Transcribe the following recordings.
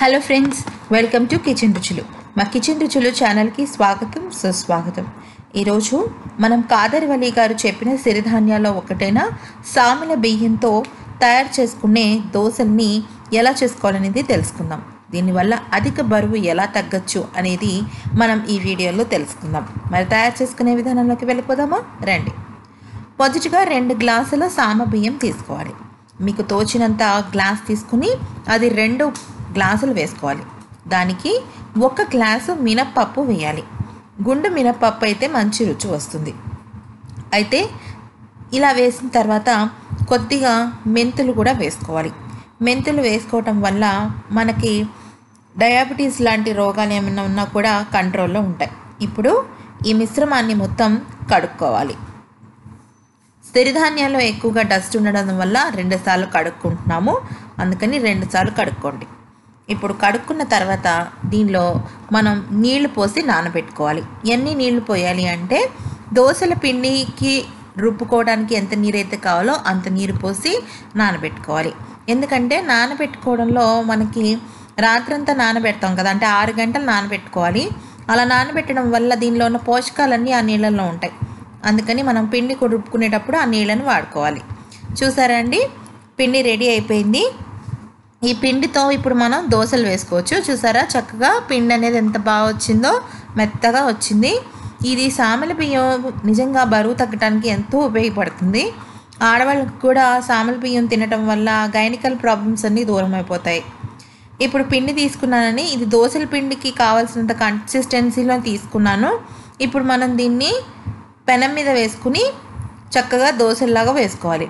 hello friends welcome to kitchen రుచులు మా kitchen రుచులు ఛానల్కి స్వాగతం సుస్వాగతం ఈరోజు మనం కాదర్వలి గారు చెప్పిన సిరిధాన్యాల్లో ఒకటైన సామెల బియ్యంతో తయారు చేసుకునే దోశల్ని ఎలా చేసుకోవాలనేది తెలుసుకుందాం దీనివల్ల అధిక బరువు ఎలా తగ్గచ్చు అనేది మనం ఈ వీడియోలో తెలుసుకుందాం మరి తయారు చేసుకునే విధానంలోకి వెళ్ళిపోదామా రండి మొదటిగా రెండు గ్లాసుల సామ బియ్యం తీసుకోవాలి మీకు తోచినంత గ్లాస్ తీసుకుని అది రెండు గ్లాసులు వేసుకోవాలి దానికి ఒక గ్లాసు మినప్పప్పు వేయాలి గుండు మినప్పప్పు అయితే మంచి రుచి వస్తుంది అయితే ఇలా వేసిన తర్వాత కొద్దిగా మెంతులు కూడా వేసుకోవాలి మెంతులు వేసుకోవటం వల్ల మనకి డయాబెటీస్ లాంటి రోగాలు ఏమైనా ఉన్నా కూడా కంట్రోల్లో ఉంటాయి ఇప్పుడు ఈ మిశ్రమాన్ని మొత్తం కడుక్కోవాలి సిరిధాన్యాల్లో ఎక్కువగా డస్ట్ ఉండడం వల్ల రెండుసార్లు కడుక్కుంటున్నాము అందుకని రెండుసార్లు కడుక్కోండి ఇప్పుడు కడుక్కున్న తర్వాత దీనిలో మనం నీళ్లు పోసి నానబెట్టుకోవాలి ఎన్ని నీళ్లు పోయాలి అంటే దోశల పిండికి రుబ్బుకోవడానికి ఎంత నీరైతే కావాలో అంత నీరు పోసి నానబెట్టుకోవాలి ఎందుకంటే నానబెట్టుకోవడంలో మనకి రాత్రంతా నానబెడతాం కదా అంటే ఆరు గంటలు నానబెట్టుకోవాలి అలా నానబెట్టడం వల్ల దీనిలో ఉన్న పోషకాలన్నీ ఆ నీళ్ళల్లో ఉంటాయి అందుకని మనం పిండి రుబ్బుకునేటప్పుడు ఆ నీళ్ళని వాడుకోవాలి చూసారా అండి పిండి రెడీ అయిపోయింది ఈ పిండితో ఇప్పుడు మనం దోశలు వేసుకోవచ్చు చూసారా చక్కగా పిండి అనేది ఎంత బాగా వచ్చిందో మెత్తగా వచ్చింది ఇది సామెల బియ్యం నిజంగా బరువు తగ్గడానికి ఎంతో ఉపయోగపడుతుంది ఆడవాళ్ళకి కూడా సామెల బియ్యం తినటం వల్ల గైనికల్ ప్రాబ్లమ్స్ అన్నీ దూరం అయిపోతాయి ఇప్పుడు పిండి తీసుకున్నానని ఇది దోశల పిండికి కావాల్సినంత కన్సిస్టెన్సీలో తీసుకున్నాను ఇప్పుడు మనం దీన్ని పెనం మీద వేసుకుని చక్కగా దోశల్లాగా వేసుకోవాలి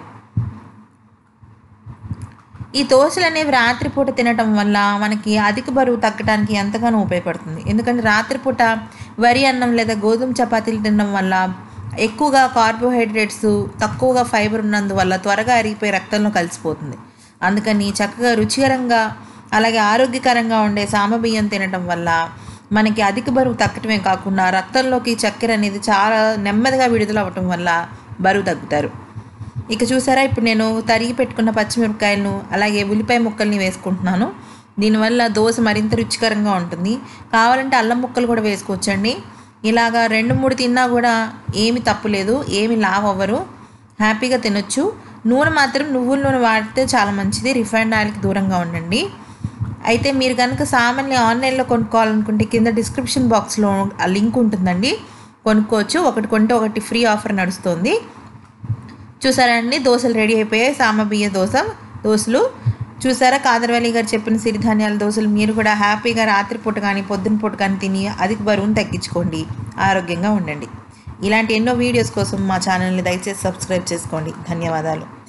ఈ దోశలు అనేవి రాత్రిపూట తినటం వల్ల మనకి అధిక బరువు తగ్గడానికి ఎంతగానో ఉపయోగపడుతుంది ఎందుకంటే రాత్రిపూట వరి అన్నం లేదా గోధుమ చపాతీలు తినడం వల్ల ఎక్కువగా కార్బోహైడ్రేట్స్ తక్కువగా ఫైబర్ ఉన్నందువల్ల త్వరగా అరిగిపోయి రక్తంలో కలిసిపోతుంది అందుకని చక్కగా రుచికరంగా అలాగే ఆరోగ్యకరంగా ఉండే సామబియ్యం తినడం వల్ల మనకి అధిక బరువు తగ్గటమే కాకుండా రక్తంలోకి చక్కెర అనేది చాలా నెమ్మదిగా విడుదల అవ్వటం వల్ల బరువు తగ్గుతారు ఇక చూసారా ఇప్పుడు నేను తరిగి పెట్టుకున్న పచ్చిమిరపకాయలను అలాగే ఉల్లిపాయ ముక్కల్ని వేసుకుంటున్నాను దీనివల్ల దోశ మరింత రుచికరంగా ఉంటుంది కావాలంటే అల్లం ముక్కలు కూడా వేసుకోవచ్చండి ఇలాగా రెండు మూడు తిన్నా కూడా ఏమి తప్పులేదు ఏమి లావ్ అవ్వరు హ్యాపీగా తినొచ్చు నూనె మాత్రం నువ్వుల నూనె వాడితే చాలా మంచిది రిఫైండ్ ఆయిల్కి దూరంగా ఉండండి అయితే మీరు కనుక సామాన్ని ఆన్లైన్లో కొనుక్కోవాలనుకుంటే కింద డిస్క్రిప్షన్ బాక్స్లో ఆ లింక్ ఉంటుందండి కొనుక్కోవచ్చు ఒకటి కొంటే ఒకటి ఫ్రీ ఆఫర్ నడుస్తుంది చూసారా అండి దోశలు రెడీ అయిపోయాయి సామ బియ్య దోశ దోశలు చూసారా కాదర్వల్లి గారు చెప్పిన సిరిధాన్యాల దోశలు మీరు కూడా హ్యాపీగా రాత్రిపూట కానీ పొద్దున పూట కానీ తిని అధిక బరువును తగ్గించుకోండి ఆరోగ్యంగా ఉండండి ఇలాంటి ఎన్నో వీడియోస్ కోసం మా ఛానల్ని దయచేసి సబ్స్క్రైబ్ చేసుకోండి ధన్యవాదాలు